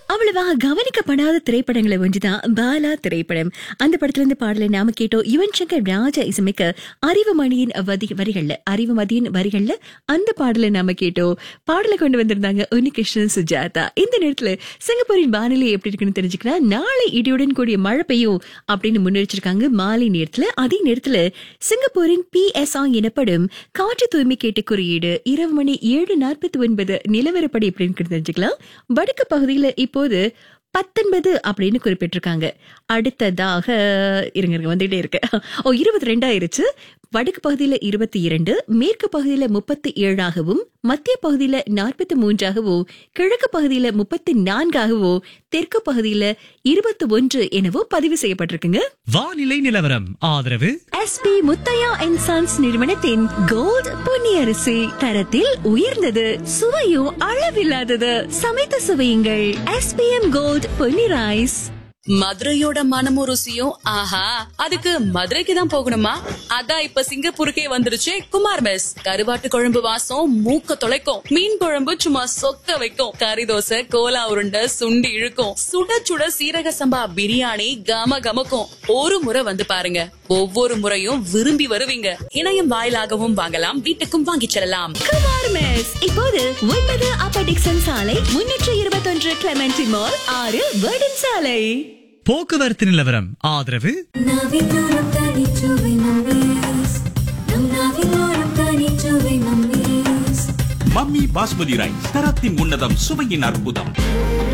அவ்வளவாக கவனிக்கப்படாத திரைப்படங்களை ஒன்றுதான் பாலா திரைப்படம் அந்த படத்துல இருந்து பாடலை நாம கேட்டோம் யுவன் சங்கர் ராஜா இசைமிக்க அறிவுமணியின் வதி வரிகள்ல அறிவுமதியின் வரிகள்ல அந்த பாடலை நாம கேட்டோம் பாடலை கொண்டு வந்திருந்தாங்க உன்னிகிருஷ்ணன் சுஜாதா இந்த நேரத்துல சிங்கப்பூரின் வானிலை எப்படி இருக்குன்னு தெரிஞ்சுக்கலாம் நாளை இடியுடன் கூடிய மழை பெய்யும் அப்படின்னு முன்னெச்சரிக்காங்க மாலை நேரத்துல அதே நேரத்துல சிங்கப்பூரின் பிஎஸ்ஆ எனப்படும் காற்று தூய்மை கேட்டு குறியீடு இரவு மணி ஏழு நாற்பத்தி ஒன்பது நிலவரப்படி எப்படின்னு தெரிஞ்சுக்கலாம் வடக்கு பகுதியில இப்போது பத்தொன்பது அப்படின்னு குறிப்பிட்டிருக்காங்க அடுத்ததாக இருங்க இருங்க வந்துகிட்டே இருக்கு ஓ இருபத்தி ரெண்டாயிருச்சு வடக்கு பகுதியில இருபத்தி இரண்டு மேற்கு பகுதியில முப்பத்தி ஏழாகவும் மத்திய பகுதியில நாற்பத்தி மூன்றாகவும் கிழக்கு பகுதியில முப்பத்தி நான்காகவும் தெற்கு பகுதியில இருபத்தி ஒன்று எனவும் பதிவு செய்யப்பட்டிருக்குங்க வானிலை நிலவரம் ஆதரவு எஸ்பி முத்தையா அண்ட் சன்ஸ் நிறுவனத்தின் கோல்ட் பொன்னியரிசி தரத்தில் உயர்ந்தது சுவையும் அளவில்லாதது சமைத்து சுவையுங்கள் எஸ்பிஎம் கோல்ட் பொன்னி ரைஸ் மதுரையோட மனமும் ருசியும் ஆஹா அதுக்கு மதுரைக்கு தான் போகணுமா அதான் இப்ப சிங்கப்பூருக்கே வந்துருச்சு குமார் மெஸ் கருவாட்டு குழம்பு வாசம் மூக்க தொலைக்கும் மீன் குழம்பு சும்மா சொக்க வைக்கும் கறி தோசை கோலா உருண்டை சுண்டி இழுக்கும் சுட சுட சீரக சம்பா பிரியாணி கம கமக்கும் ஒரு முறை வந்து பாருங்க ஒவ்வொரு முறையும் விரும்பி வருவீங்க இணையம் வாயிலாகவும் வாங்கலாம் வீட்டுக்கும் வாங்கிச் செல்லலாம் குமார் மெஸ் இப்போது ஒன்பது அப்ப டிக்சன் சாலை முன்னூற்று இருபத்தொன்று கிளமென்சி மால் ஆறு வேர்டன் சாலை போக்குவரத்து நிலவரம் ஆதரவு நாவிலோரம் தனிச்சுவை நம்மீஸ் நம் நாவிலோரம் தனிச்சுவை நம்மீஸ் மம்மி பாஸ்மதி ரைஸ் தரத்தின் உன்னதம் சுவையின் அற்புதம்